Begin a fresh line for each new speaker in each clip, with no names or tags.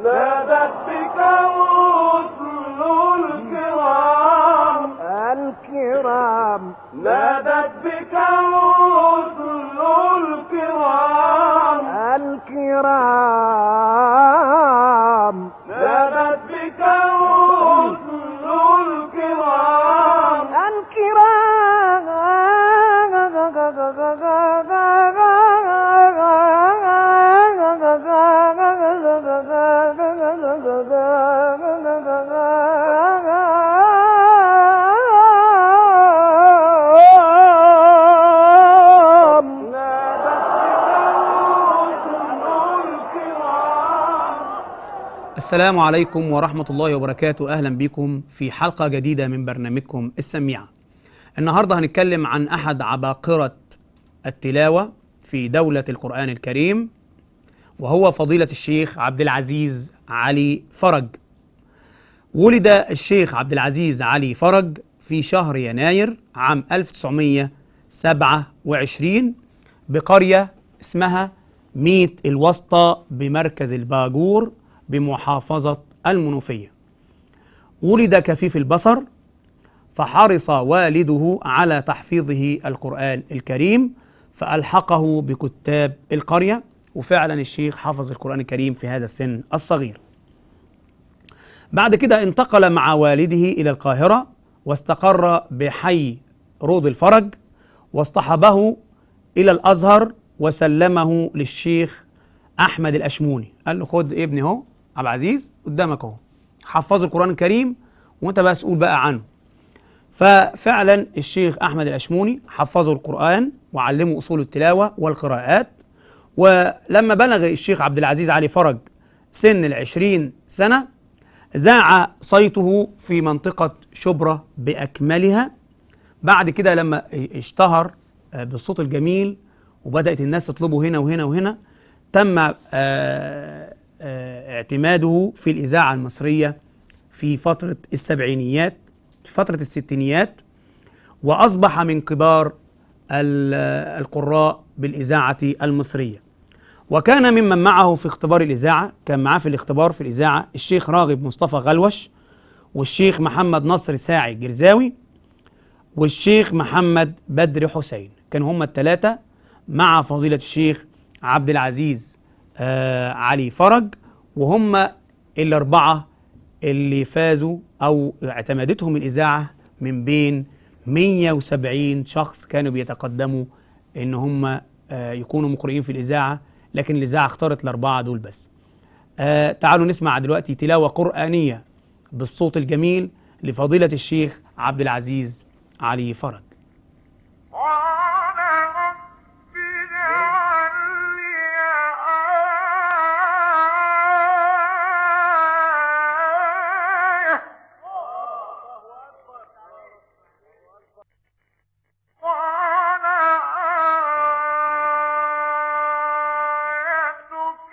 نادت بك رسل الكرام
الكرام
نادت بك رسل الكرام
الكرام
نادت بك رسل الكرام
الكرام
السلام عليكم ورحمة الله وبركاته أهلا بكم في حلقة جديدة من برنامجكم السميعة النهاردة هنتكلم عن أحد عباقرة التلاوة في دولة القرآن الكريم وهو فضيلة الشيخ عبد العزيز علي فرج ولد الشيخ عبد العزيز علي فرج في شهر يناير عام 1927 بقرية اسمها ميت الوسطى بمركز الباجور بمحافظة المنوفية ولد كفيف البصر فحرص والده على تحفيظه القرآن الكريم فألحقه بكتاب القرية وفعلا الشيخ حفظ القرآن الكريم في هذا السن الصغير بعد كده انتقل مع والده إلى القاهرة واستقر بحي روض الفرج واصطحبه إلى الأزهر وسلمه للشيخ أحمد الأشموني قال له خد ابني اهو عبد العزيز قدامك اهو حفظ القرآن الكريم وانت مسؤول بقى عنه ففعلا الشيخ أحمد الأشموني حفظه القرآن وعلمه أصول التلاوة والقراءات ولما بلغ الشيخ عبد العزيز علي فرج سن العشرين سنة ذاع صيته في منطقة شبرا بأكملها بعد كده لما اشتهر آه، بالصوت الجميل وبدأت الناس تطلبه هنا وهنا وهنا تم آه، آه، اعتماده في الإذاعة المصرية في فترة السبعينيات في فترة الستينيات وأصبح من كبار ال- القراء بالإذاعة المصرية وكان ممن معه في اختبار الإذاعة كان معاه في الاختبار في الإذاعة الشيخ راغب مصطفى غلوش والشيخ محمد نصر ساعي الجرزاوي والشيخ محمد بدر حسين كانوا هم الثلاثة مع فضيلة الشيخ عبد العزيز آه علي فرج وهم الأربعة اللي فازوا أو اعتمدتهم الإذاعة من بين 170 شخص كانوا بيتقدموا إن هم آه يكونوا مقرئين في الإذاعة لكن الإذاعة اختارت الأربعة دول بس آه تعالوا نسمع دلوقتي تلاوة قرآنية بالصوت الجميل لفضيلة الشيخ عبد العزيز علي فرج
قال رب اجعل لي آية قال آيتك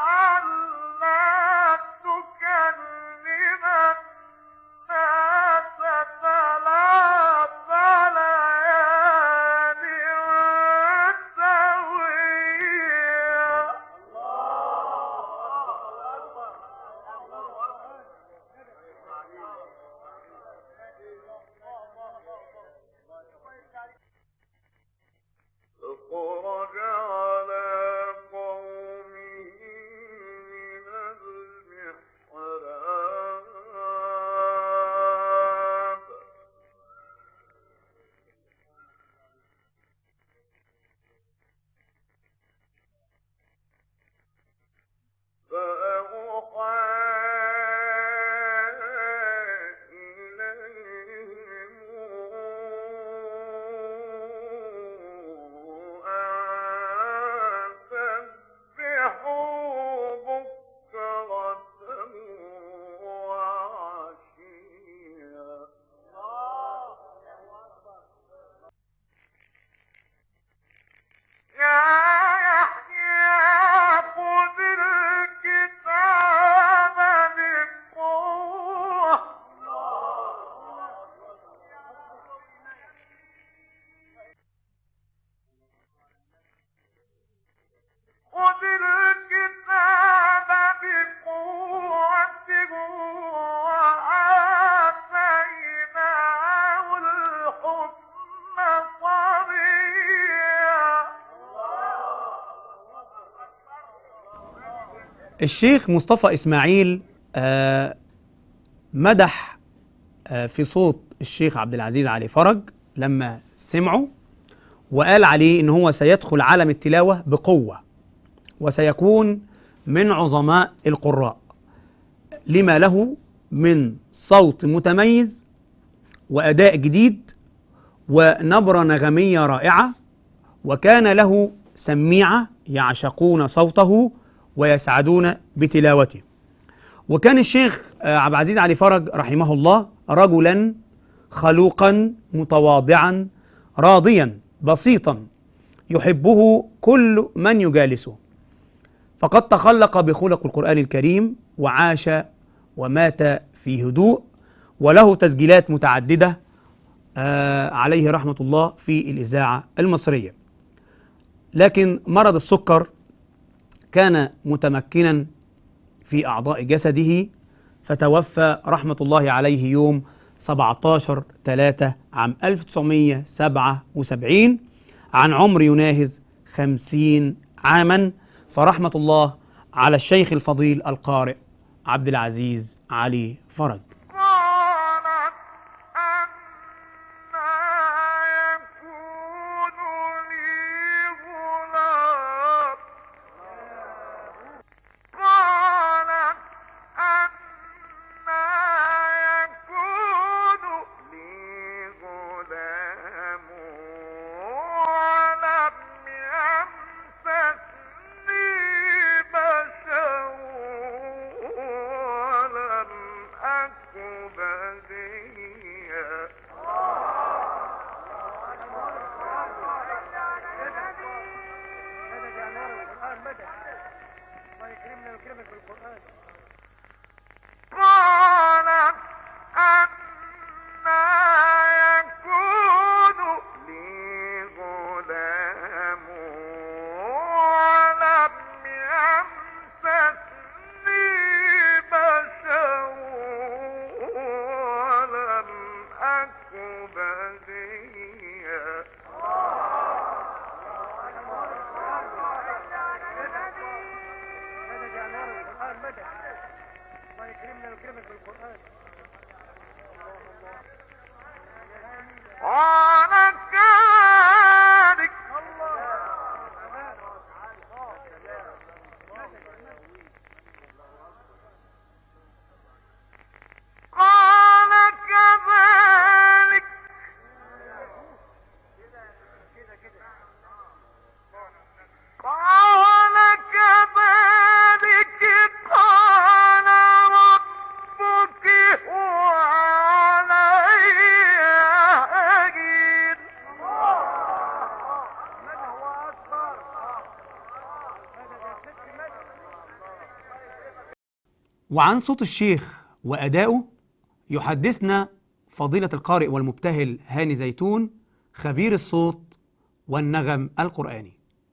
ألا تكلم الناس ثلاث ليال
الشيخ مصطفى إسماعيل آه، مدح آه، في صوت الشيخ عبد العزيز علي فرج لما سمعه وقال عليه إن هو سيدخل عالم التلاوة بقوة وسيكون من عظماء القراء لما له من صوت متميز وأداء جديد ونبرة نغمية رائعة وكان له سميعة يعشقون صوته ويسعدون بتلاوته وكان الشيخ آه، عبد العزيز علي فرج رحمه الله رجلا خلوقا متواضعا راضيا بسيطا يحبه كل من يجالسه فقد تخلق بخلق القرآن الكريم وعاش ومات في هدوء وله تسجيلات متعددة آه، عليه رحمة الله في الإذاعة المصرية لكن مرض السكر كان متمكنا في أعضاء جسده فتوفى رحمة الله عليه يوم 17 3 عام 1977 عن عمر يناهز 50 عاما فرحمة الله على الشيخ الفضيل القارئ عبد العزيز علي فرج
قالت أنا يكون لي غلام قالت أنا يكون لي غلام ولم يمسسني بشر ولم أك بغيا قالت أنا يكون لي غلام ولم يمسسني بشر ولم أك بغيا قال كذلك قال كذلك قال كذلك قال ربك هو علي هين
وعن صوت الشيخ وأدائه يحدثنا فضيلة القارئ والمبتهل هاني زيتون خبير الصوت والنغم القرآني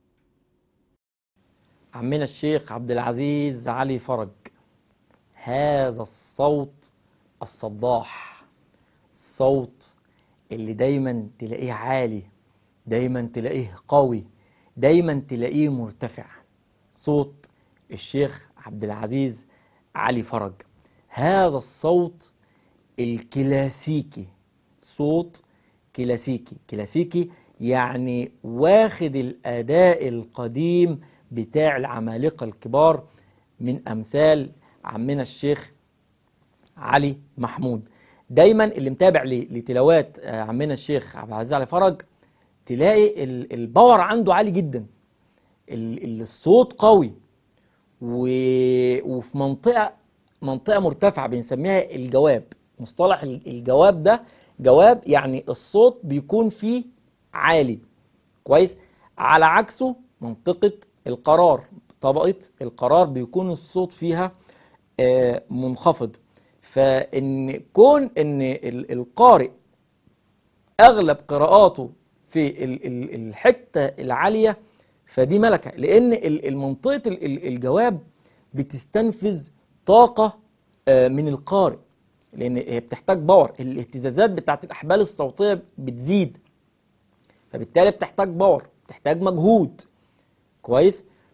عمنا الشيخ عبد العزيز علي فرج هذا الصوت الصداح الصوت اللي دايما تلاقيه عالي دايما تلاقيه قوي دايما تلاقيه مرتفع صوت الشيخ عبد العزيز علي فرج هذا الصوت الكلاسيكي صوت كلاسيكي كلاسيكي يعني واخد الأداء القديم بتاع العمالقة الكبار من أمثال عمنا الشيخ علي محمود دايما اللي متابع ل- لتلاوات آه، عمنا الشيخ عبد العزيز علي فرج تلاقي ال- الباور عنده عالي جدا ال- ال- الصوت قوي و... وفي منطقة منطقة مرتفعة بنسميها الجواب مصطلح ال- الجواب ده جواب يعني الصوت بيكون فيه عالي كويس على عكسه منطقة القرار طبقة القرار بيكون الصوت فيها آه، منخفض فإن كون إن ال- القارئ اغلب قراءاته في ال- ال- الحته العاليه فدي ملكه لان ال- المنطقه ال- ال- الجواب بتستنفذ طاقه آه، من القارئ لان هي بتحتاج باور الاهتزازات بتاعت الاحبال الصوتيه بتزيد فبالتالي بتحتاج باور بتحتاج مجهود كويس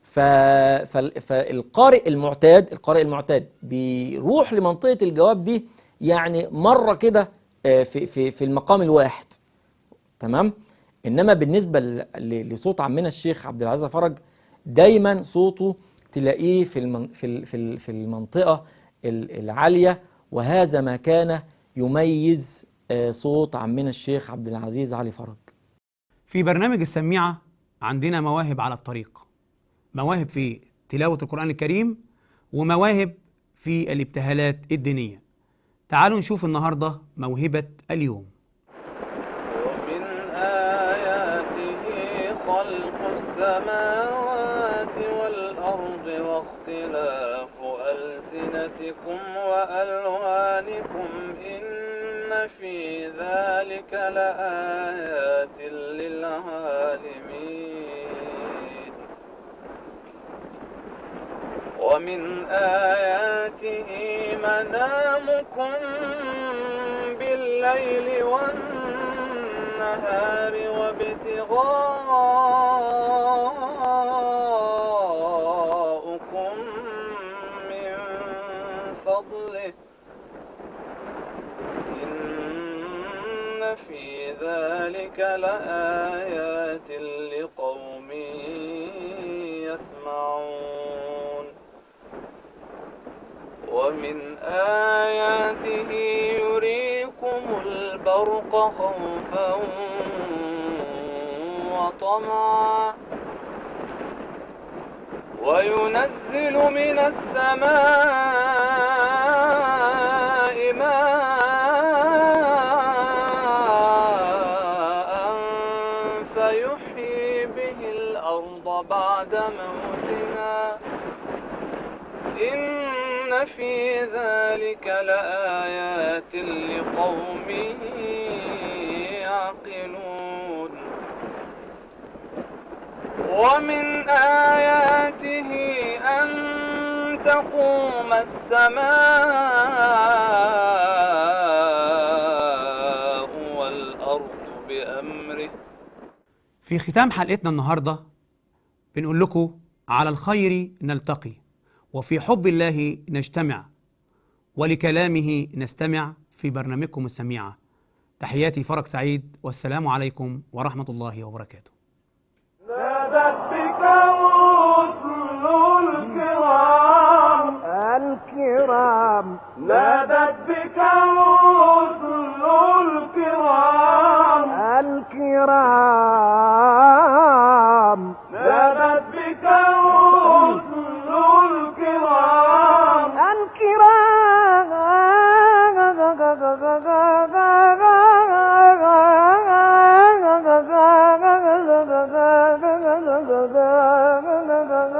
ف... فال- فالقارئ المعتاد القارئ المعتاد بيروح لمنطقة الجواب دي يعني مرة كده آه، في في في المقام الواحد تمام انما بالنسبه ل- ل- لصوت عمنا الشيخ عبد العزيز فرج دايما صوته تلاقيه في المن في ال- في ال- في المنطقه ال- العاليه وهذا ما كان يميز آه، صوت عمنا الشيخ عبد العزيز علي فرج
في برنامج السميعة عندنا مواهب على الطريق مواهب في تلاوة القرآن الكريم ومواهب في الابتهالات الدينية تعالوا نشوف النهاردة موهبة اليوم
ومن آياته خلق السماوات والأرض واختلاف ألسنتكم وألوانكم إن في ذلك لآيات للعالمين ومن آياته منامكم بالليل والنهار وابتغاؤكم من فضله إن في ذلك لآيات لقوم يسمعون ومن آياته يريكم البرق خوفا وطمعا وينزل من السماء ماء فيحيي به الأرض بعد موتها إن في ذلك لآيات لقوم يعقلون ومن آياته أن تقوم السماء والأرض بأمره
في ختام حلقتنا النهاردة بنقول لكم على الخير نلتقي وفي حب الله نجتمع ولكلامه نستمع في برنامجكم السميعة تحياتي فرج سعيد والسلام عليكم ورحمة الله وبركاته
نادت بك رسل الكرام
الكرام
نادت بك رسل الكرام
الكرام
نادت بك رسل الكرام
الكرام